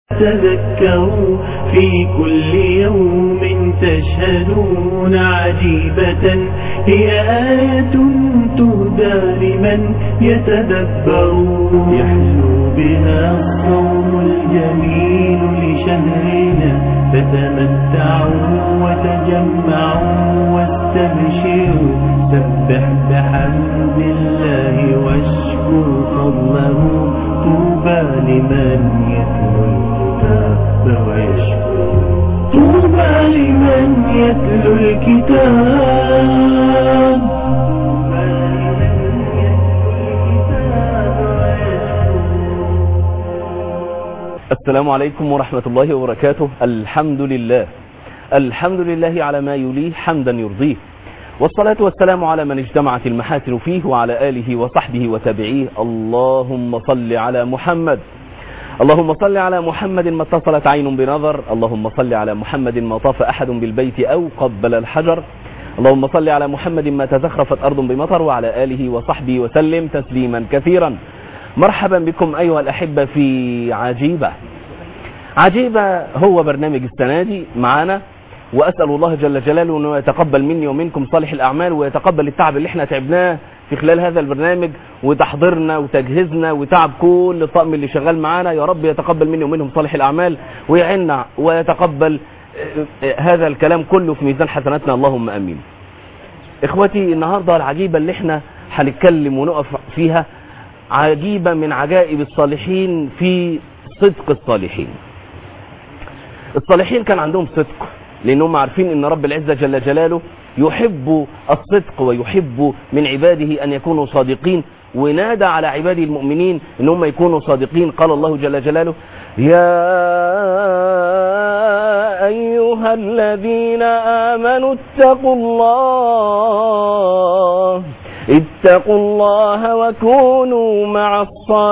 تذكروا في كل يوم تشهدون عجيبة هي آية تهدى لمن يتدبر يحلو بها الصوم الجميل لشهرنا فتمتعوا وتجمعوا واستبشروا سبح بحمد الله واشكر فضله طوبى لمن يتلو الكتاب ويشكر طوبى لمن يتلو الكتاب طوبى لمن يتلو الكتاب ويشكر السلام عليكم ورحمة الله وبركاته الحمد لله الحمد لله على ما يليه حمدا يرضيه والصلاة والسلام على من اجتمعت المحاسن فيه وعلى آله وصحبه وتابعيه اللهم صل على محمد اللهم صل على محمد ما اتصلت عين بنظر اللهم صل على محمد ما طاف أحد بالبيت أو قبل الحجر اللهم صل على محمد ما تزخرفت أرض بمطر وعلى آله وصحبه وسلم تسليما كثيرا مرحبا بكم أيها الأحبة في عجيبة عجيبة هو برنامج السنة دي معانا وأسأل الله جل جلاله أنه يتقبل مني ومنكم صالح الأعمال ويتقبل التعب اللي احنا تعبناه في خلال هذا البرنامج وتحضيرنا وتجهيزنا وتعب كل الطقم اللي شغال معانا يا رب يتقبل مني ومنهم صالح الأعمال ويعنا ويتقبل هذا الكلام كله في ميزان حسناتنا اللهم أمين إخوتي النهاردة العجيبة اللي احنا هنتكلم ونقف فيها عجيبة من عجائب الصالحين في صدق الصالحين الصالحين كان عندهم صدق لأنهم عارفين أن رب العزة جل جلاله يحب الصدق ويحب من عباده أن يكونوا صادقين ونادى على عباده المؤمنين أن هم يكونوا صادقين قال الله جل جلاله يا أيها الذين آمنوا اتقوا الله اتقوا الله وكونوا مع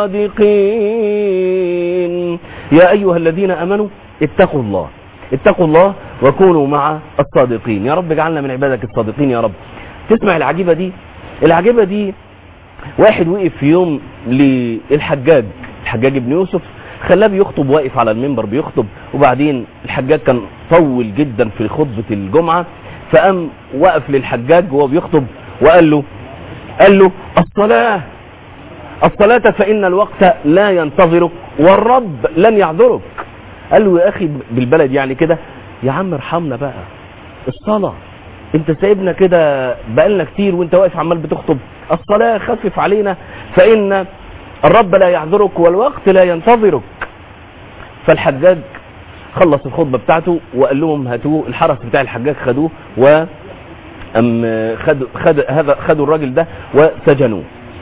الصادقين يا أيها الذين آمنوا اتقوا الله اتقوا الله وكونوا مع الصادقين يا رب اجعلنا من عبادك الصادقين يا رب تسمع العجيبة دي العجيبة دي واحد وقف في يوم للحجاج الحجاج ابن يوسف خلاه بيخطب واقف على المنبر بيخطب وبعدين الحجاج كان طول جدا في خطبة الجمعة فقام وقف للحجاج وهو بيخطب وقال له قال له الصلاة الصلاة فإن الوقت لا ينتظرك والرب لن يعذرك قال له يا أخي بالبلد يعني كده يا عم ارحمنا بقى الصلاة انت سايبنا كده بقالنا كتير وانت واقف عمال بتخطب الصلاة خفف علينا فإن الرب لا يعذرك والوقت لا ينتظرك فالحجاج خلص الخطبة بتاعته وقال لهم هاتوه الحرس بتاع الحجاج خدوه و أم خدوا خد هذا خدوا الراجل ده وسجنوه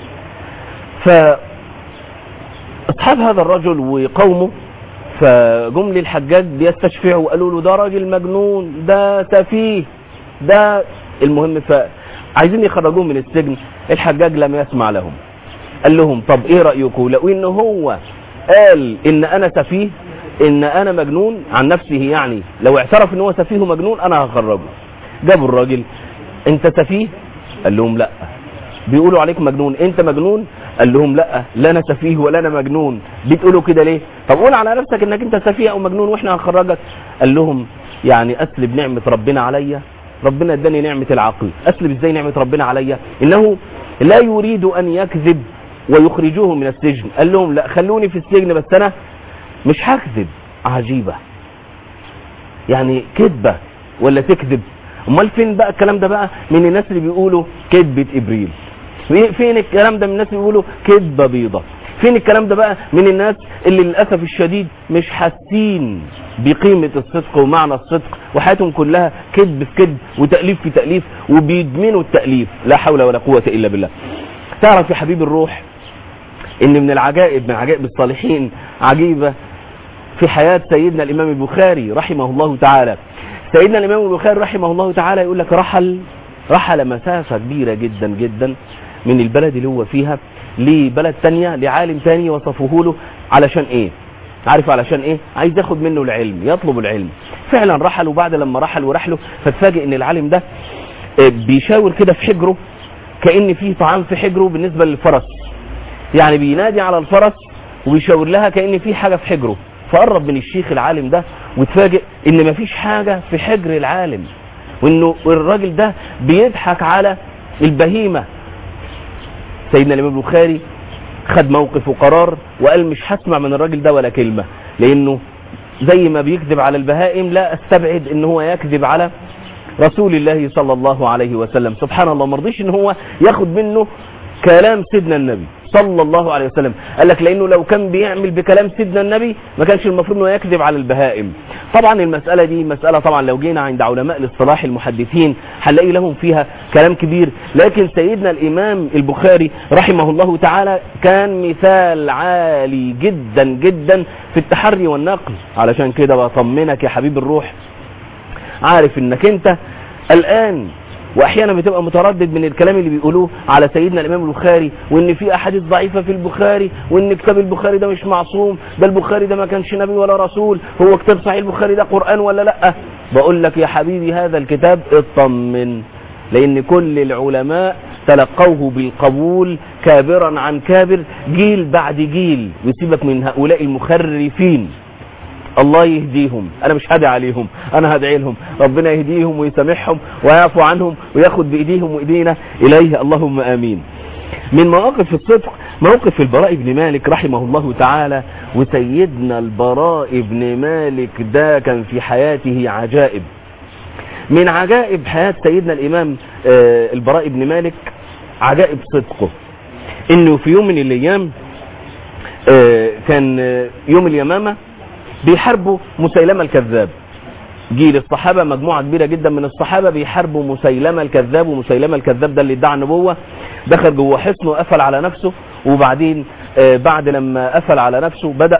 ف اصحاب هذا الرجل وقومه فجم للحجاج بيستشفعوا وقالوا له ده راجل مجنون ده سفيه ده المهم فعايزين يخرجوه من السجن الحجاج لم يسمع لهم قال لهم طب ايه رايكم لو ان هو قال ان انا سفيه ان انا مجنون عن نفسه يعني لو اعترف ان هو سفيه ومجنون انا هخرجه جابوا الراجل انت سفيه قال لهم لا بيقولوا عليك مجنون انت مجنون قال لهم لا لا انا سفيه ولا انا مجنون بتقولوا كده ليه طب قول على نفسك انك انت سفيه او مجنون واحنا هنخرجك قال لهم يعني اسلب نعمة ربنا عليا ربنا اداني نعمة العقل اسلب ازاي نعمة ربنا عليا انه لا يريد ان يكذب ويخرجوه من السجن قال لهم لا خلوني في السجن بس انا مش هكذب عجيبة يعني كذبة ولا تكذب امال فين بقى الكلام ده بقى من الناس اللي بيقولوا كذبة ابريل فين الكلام ده من الناس اللي بيقولوا كذبة بيضة فين الكلام ده بقى من الناس اللي للأسف الشديد مش حاسين بقيمة الصدق ومعنى الصدق وحياتهم كلها كذب في كذب وتأليف في تأليف وبيدمنوا التأليف لا حول ولا قوة إلا بالله تعرف يا حبيب الروح ان من العجائب من عجائب الصالحين عجيبة في حياة سيدنا الإمام البخاري رحمه الله تعالى سيدنا الإمام البخاري رحمه الله تعالى يقول لك رحل رحل مسافة كبيرة جدا جدا من البلد اللي هو فيها لبلد تانية لعالم تاني وصفه له علشان ايه عارف علشان ايه عايز ياخد منه العلم يطلب العلم فعلا رحل وبعد لما رحل ورحله فتفاجئ ان العالم ده بيشاور كده في حجره كأن فيه طعام في حجره بالنسبة للفرس يعني بينادي على الفرس وبيشاور لها كأن فيه حاجة في حجره فقرب من الشيخ العالم ده وتفاجئ ان مفيش حاجة في حجر العالم وانه الراجل ده بيضحك على البهيمة سيدنا الامام البخاري خد موقف وقرار وقال مش هسمع من الراجل ده ولا كلمة لانه زي ما بيكذب على البهائم لا استبعد ان هو يكذب على رسول الله صلى الله عليه وسلم سبحان الله مرضيش ان هو ياخد منه كلام سيدنا النبي صلى الله عليه وسلم قال لك لانه لو كان بيعمل بكلام سيدنا النبي ما كانش المفروض انه يكذب على البهائم طبعا المسألة دي مسألة طبعا لو جينا عند علماء الاصطلاح المحدثين هنلاقي لهم فيها كلام كبير لكن سيدنا الامام البخاري رحمه الله تعالى كان مثال عالي جدا جدا في التحري والنقل علشان كده بطمنك يا حبيب الروح عارف انك انت الان واحيانا بتبقى متردد من الكلام اللي بيقولوه على سيدنا الامام البخاري وان في احاديث ضعيفه في البخاري وان كتاب البخاري ده مش معصوم ده البخاري ده ما كانش نبي ولا رسول هو كتاب صحيح البخاري ده قران ولا لا بقول لك يا حبيبي هذا الكتاب اطمن لان كل العلماء تلقوه بالقبول كابرا عن كابر جيل بعد جيل ويسيبك من هؤلاء المخرفين الله يهديهم انا مش هدعي عليهم انا هدعي لهم ربنا يهديهم ويسامحهم ويعفو عنهم وياخد بايديهم وايدينا اليه اللهم امين من مواقف الصدق موقف البراء بن مالك رحمه الله تعالى وسيدنا البراء بن مالك ده كان في حياته عجائب من عجائب حياة سيدنا الامام آه، البراء بن مالك عجائب صدقه انه في يوم من الايام آه، كان آه، يوم اليمامة بيحاربوا مسيلمة الكذاب جيل الصحابة مجموعة كبيرة جدا من الصحابة بيحاربوا مسيلمة الكذاب ومسيلمة الكذاب ده اللي ادعى النبوة دخل جوه حصنه وقفل على نفسه وبعدين آه، بعد لما قفل على نفسه بدأ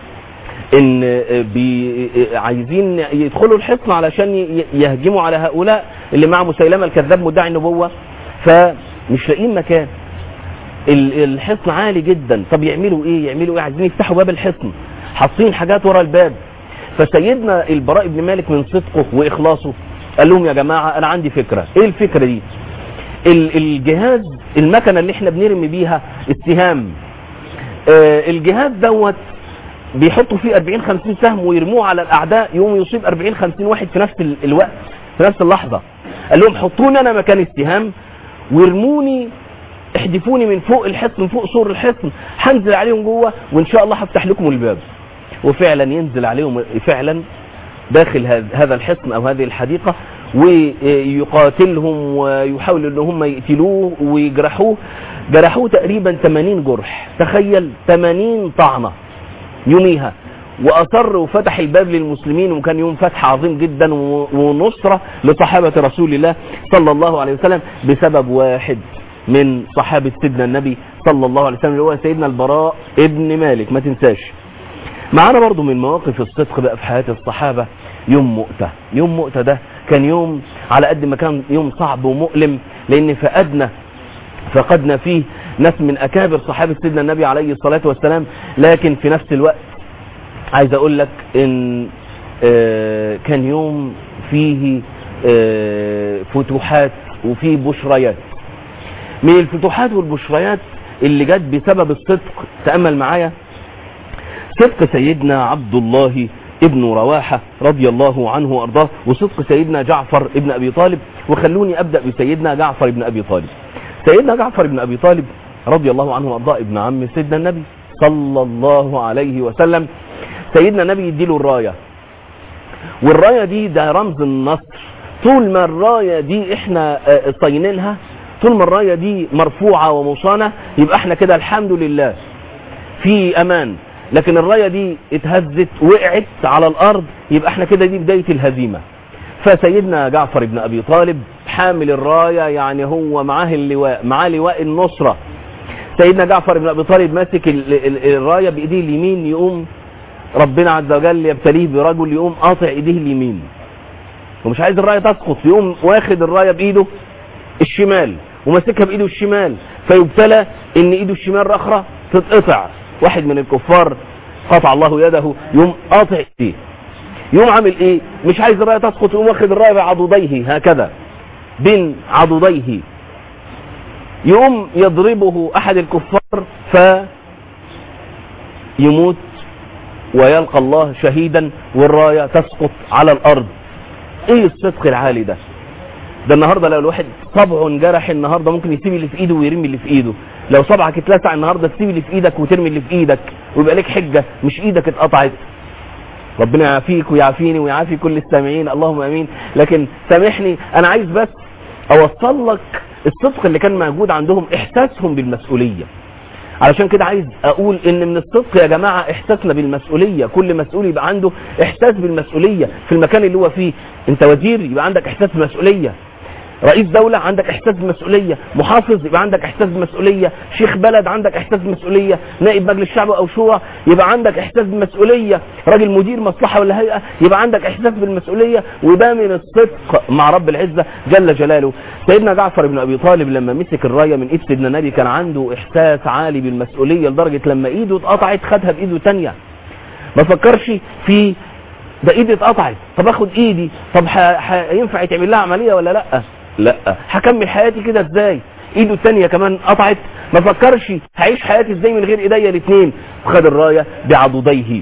ان آه، بي آه، عايزين يدخلوا الحصن علشان ي- يهجموا على هؤلاء اللي مع مسيلمة الكذاب مدعي النبوة فمش لاقيين مكان ال- الحصن عالي جدا طب يعملوا ايه يعملوا ايه عايزين يفتحوا باب الحصن حاطين حاجات ورا الباب فسيدنا البراء بن مالك من صدقه واخلاصه قال لهم يا جماعه انا عندي فكره ايه الفكره دي ال- الجهاز المكنه اللي احنا بنرمي بيها السهام آه، الجهاز دوت بيحطوا فيه 40 50 سهم ويرموه على الاعداء يقوم يصيب 40 50 واحد في نفس ال- الوقت في نفس اللحظه قال لهم حطوني انا مكان السهام وارموني احدفوني من فوق الحصن من فوق سور الحصن هنزل عليهم جوه وان شاء الله هفتح لكم الباب وفعلا ينزل عليهم فعلا داخل هذ- هذا الحصن او هذه الحديقة ويقاتلهم ويحاول ان هم يقتلوه ويجرحوه جرحوه تقريبا 80 جرح تخيل 80 طعنة يوميها واصر وفتح الباب للمسلمين وكان يوم فتح عظيم جدا و- ونصرة لصحابة رسول الله صلى الله عليه وسلم بسبب واحد من صحابة سيدنا النبي صلى الله عليه وسلم اللي هو سيدنا البراء ابن مالك ما تنساش معانا برضو من مواقف الصدق بقى في حياة الصحابة يوم مؤتة يوم مؤتة ده كان يوم على قد ما كان يوم صعب ومؤلم لان فقدنا فقدنا فيه ناس من اكابر صحابة سيدنا النبي عليه الصلاة والسلام لكن في نفس الوقت عايز اقول لك ان آه، كان يوم فيه آه، فتوحات وفيه بشريات من الفتوحات والبشريات اللي جت بسبب الصدق تأمل معايا صدق سيدنا عبد الله ابن رواحة رضي الله عنه وارضاه وصدق سيدنا جعفر ابن ابي طالب وخلوني ابدأ بسيدنا جعفر ابن ابي طالب سيدنا جعفر ابن ابي طالب رضي الله عنه وارضاه ابن عم سيدنا النبي صلى الله عليه وسلم سيدنا النبي يديله الراية والراية دي ده رمز النصر طول ما الراية دي احنا آه، صينينها طول ما الراية دي مرفوعة ومصانة يبقى احنا كده الحمد لله في امان لكن الراية دي اتهزت وقعت على الارض يبقى احنا كده دي بداية الهزيمة فسيدنا جعفر بن ابي طالب حامل الراية يعني هو معاه اللواء معاه لواء النصرة سيدنا جعفر بن ابي طالب ماسك ال- ال- الراية بايديه اليمين يقوم ربنا عز وجل يبتليه برجل يقوم قاطع ايديه اليمين ومش عايز الراية تسقط يقوم واخد الراية بايده الشمال وماسكها بايده الشمال فيبتلى ان ايده الشمال رخرة تتقطع واحد من الكفار قطع الله يده يقوم قاطع ايديه يقوم عامل ايه مش عايز الراية تسقط يقوم واخد الراية بعضديه هكذا بين عضديه يقوم يضربه احد الكفار ف يموت ويلقى الله شهيدا والراية تسقط على الأرض ايه الصدق العالي ده ده النهاردة لو الواحد صبعه انجرح النهاردة ممكن يسيب اللي في ايده ويرمي اللي في ايده لو صبعك اتلسع النهاردة تسيب اللي في ايدك وترمي اللي في ايدك ويبقى لك حجة مش ايدك اتقطعت ربنا يعافيك ويعافيني ويعافي كل السامعين اللهم امين لكن سامحني انا عايز بس اوصل لك الصدق اللي كان موجود عندهم احساسهم بالمسؤولية علشان كده عايز اقول ان من الصدق يا جماعة احساسنا بالمسؤولية كل مسؤول يبقى عنده احساس بالمسؤولية في المكان اللي هو فيه انت وزير يبقى عندك احساس بالمسؤولية رئيس دولة عندك احساس بالمسؤولية محافظ يبقى عندك احساس بالمسؤولية شيخ بلد عندك احساس بالمسؤولية نائب مجلس شعب او شورى يبقى عندك احساس بالمسؤولية راجل مدير مصلحة ولا هيئة يبقى عندك احساس بالمسؤولية وده من الصدق مع رب العزة جل جلاله سيدنا جعفر بن ابي طالب لما مسك الراية من ايد سيدنا النبي كان عنده احساس عالي بالمسؤولية لدرجة لما ايده اتقطعت خدها بايده تانية ما فكرش في ده ايدي اتقطعت طب اخد ايدي طب ينفع يتعمل لها عملية ولا لا لا هكمل حياتي كده ازاي ايده الثانيه كمان قطعت ما فكرش هعيش حياتي ازاي من غير ايديا الاثنين وخد الرايه بعضديه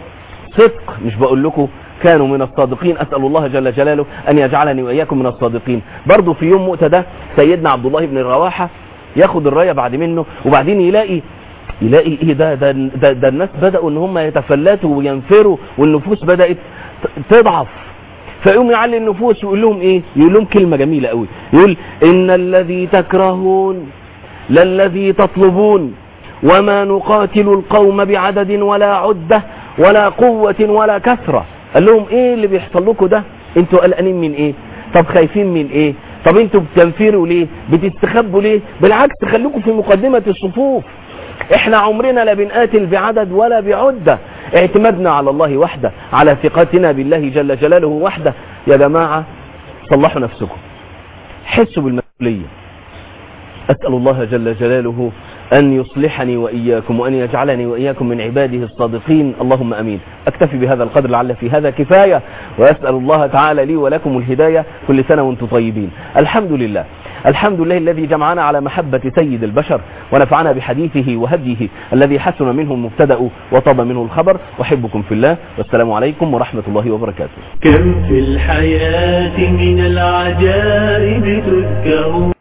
صدق مش بقول لكم كانوا من الصادقين اسال الله جل جلاله ان يجعلني واياكم من الصادقين برضه في يوم مؤتة ده سيدنا عبد الله بن رواحه ياخد الرايه بعد منه وبعدين يلاقي يلاقي ايه ده ده, ده, ده الناس بداوا ان هم يتفلتوا وينفروا والنفوس بدات تضعف فيقوم يعلي النفوس ويقول لهم ايه يقول لهم كلمة جميلة قوي يقول ان الذي تكرهون للذي تطلبون وما نقاتل القوم بعدد ولا عدة ولا قوة ولا كثرة قال لهم ايه اللي بيحصل لكم ده انتوا قلقانين من ايه طب خايفين من ايه طب انتوا بتنفروا ليه بتستخبوا ليه بالعكس خليكم في مقدمة الصفوف احنا عمرنا لا بنقاتل بعدد ولا بعدة اعتمدنا على الله وحده على ثقتنا بالله جل جلاله وحده يا جماعة صلحوا نفسكم حسوا بالمسؤولية أسأل الله جل جلاله أن يصلحني وإياكم وأن يجعلني وإياكم من عباده الصادقين اللهم أمين أكتفي بهذا القدر لعل في هذا كفاية وأسأل الله تعالى لي ولكم الهداية كل سنة وانتم طيبين الحمد لله الحمد لله الذي جمعنا على محبة سيد البشر ونفعنا بحديثه وهديه الذي حسن منه المبتدأ وطاب منه الخبر أحبكم في الله والسلام عليكم ورحمة الله وبركاته كم في الحياة من العجائب تذكر